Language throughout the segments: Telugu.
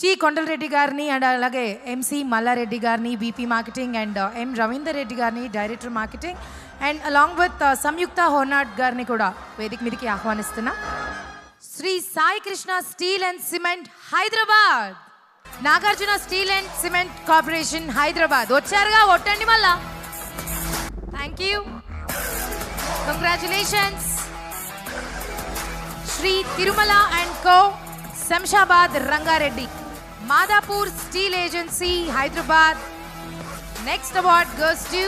టి కొండలరెడ్డి గారిని అండ్ అలాగే ఎంసి మల్లారెడ్డి గారిని VP marketing and M Ravinder Reddy గారిని director marketing and along with Samyuktha హోనాడ్ గారిని కూడా వేదిక మీదకి ఆహ్వానిస్తున్నా Shri Sai Krishna steel and cement Hyderabad Nagarjuna steel and cement corporation Hyderabad వచ్చారుగా ఒట్టండి మళ్ళా thank you congratulations Shri Tirumala and co Shamshabad Rangareddy Madhapur steel agency Hyderabad next award goes to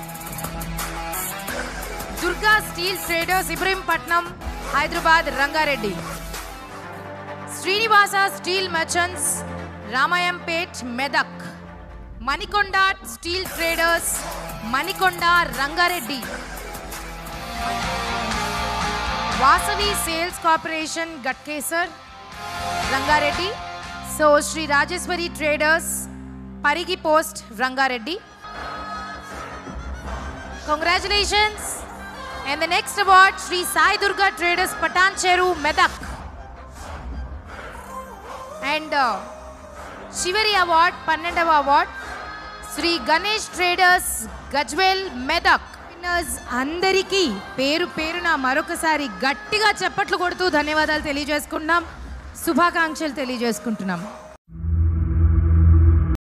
Durga steel traders Ibrahimpatnam Hyderabad Rangareddy Srinivasa steel merchants Ramayampet Medak Manikonda steel traders Manikonda Rangareddy Vasavi sales corporation Ghatkesar Rangareddy so Shri Rajeshwari traders Parigi post Rangareddy congratulations and the next award Shri Sai Durga traders Patancheru Medak and చివరి అవార్డ్ పన్నెండవ award Shri Ganesh traders Gajwel Medak winners అందరికీ పేరు పేరున మరొకసారి గట్టిగా చప్పట్లు కొడుతూ ధన్యవాదాలు తెలియజేసుకుంటున్నాం శుభాకాంక్షలు తెలియజేసుకుంటున్నాం